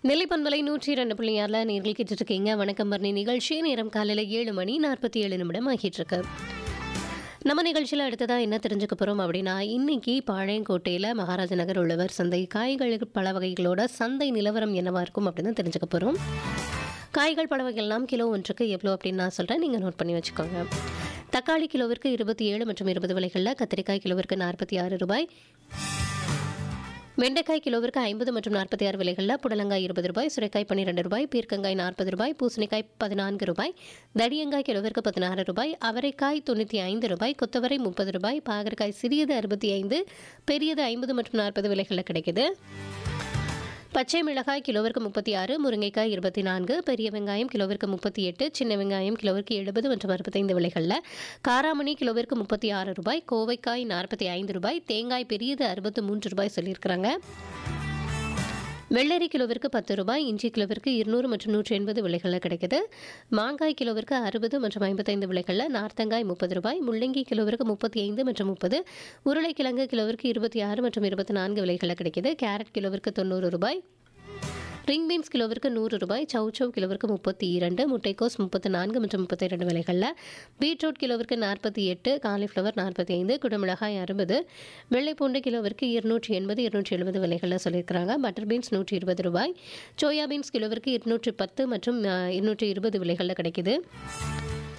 நெல்லை பண்பலை நூற்றி இரண்டு புள்ளி ஆறில் நேர்கள் கேட்டுட்ருக்கீங்க வணக்கம் பர்ணி நிகழ்ச்சி நேரம் காலையில் ஏழு மணி நாற்பத்தி ஏழு நிமிடம் ஆகிட்டு இருக்கு நம்ம நிகழ்ச்சியில் அடுத்ததாக என்ன தெரிஞ்சுக்க போகிறோம் அப்படின்னா இன்னைக்கு பாளையங்கோட்டையில் மகாராஜ நகர் உழவர் சந்தை காய்கள் பல வகைகளோட சந்தை நிலவரம் என்னவா இருக்கும் அப்படின்னு தெரிஞ்சுக்க போகிறோம் காய்கள் பல வகைகள்லாம் கிலோ ஒன்றுக்கு எவ்வளோ அப்படின்னு நான் சொல்கிறேன் நீங்கள் நோட் பண்ணி வச்சுக்கோங்க தக்காளி கிலோவிற்கு இருபத்தி ஏழு மற்றும் இருபது விலைகளில் கத்திரிக்காய் கிலோவிற்கு நாற்பத்தி ஆறு ரூபாய் வெண்டைக்காய் கிலோவிற்கு ஐம்பது மற்றும் நாற்பத்தி ஆறு விலைகளில் புடலங்காய் இருபது ரூபாய் சுரைக்காய் பன்னிரெண்டு ரூபாய் பீர்க்கங்காய் நாற்பது ரூபாய் பூசணிக்காய் பதினான்கு ரூபாய் தடியங்காய் கிலோவிற்கு பதினாறு ரூபாய் அவரைக்காய் தொண்ணூற்றி ஐந்து ரூபாய் கொத்தவரை முப்பது ரூபாய் பாகற்காய் சிறியது அறுபத்தி ஐந்து பெரியது ஐம்பது மற்றும் நாற்பது விலைகளில் கிடைக்குது பச்சை மிளகாய் கிலோவிற்கு முப்பத்தி ஆறு முருங்கைக்காய் இருபத்தி நான்கு பெரிய வெங்காயம் கிலோவிற்கு முப்பத்தி எட்டு சின்ன வெங்காயம் கிலோவிற்கு எழுபது மற்றும் அறுபத்தைந்து விலைகளில் காராமணி கிலோவிற்கு முப்பத்தி ஆறு ரூபாய் கோவைக்காய் நாற்பத்தி ஐந்து ரூபாய் தேங்காய் பெரியது அறுபத்து மூன்று ரூபாய் சொல்லியிருக்கிறாங்க வெள்ளரி கிலோவிற்கு பத்து ரூபாய் இஞ்சி கிலோவிற்கு இருநூறு மற்றும் நூற்றி எண்பது விலைகளில் கிடைக்குது மாங்காய் கிலோவிற்கு அறுபது மற்றும் ஐம்பத்தைந்து விலைகளில் நார்த்தங்காய் முப்பது ரூபாய் முள்ளங்கி கிலோவிற்கு முப்பத்தி ஐந்து மற்றும் முப்பது உருளைக்கிழங்கு கிலோவிற்கு இருபத்தி ஆறு மற்றும் இருபத்தி நான்கு விலைகளில் கிடைக்குது கேரட் கிலோவிற்கு தொண்ணூறு ரூபாய் ரிங் பீன்ஸ் கிலோவிற்கு நூறு ரூபாய் சவுச்சவ் கிலோவிற்கு முப்பத்தி இரண்டு முட்டைக்கோஸ் முப்பத்தி நான்கு மற்றும் முப்பத்தி இரண்டு விலைகளில் பீட்ரூட் கிலோவிற்கு நாற்பத்தி எட்டு காலிஃப்ளவர் நாற்பத்தி ஐந்து குடமிளகாய் அறுபது வெள்ளைப்பூண்டு கிலோவிற்கு இருநூற்றி எண்பது இருநூற்றி எழுபது விலைகளில் சொல்லியிருக்கிறாங்க பட்டர் பீன்ஸ் நூற்றி இருபது ரூபாய் சோயா பீன்ஸ் கிலோவிற்கு இருநூற்றி பத்து மற்றும் இருநூற்றி இருபது விலைகளில் கிடைக்குது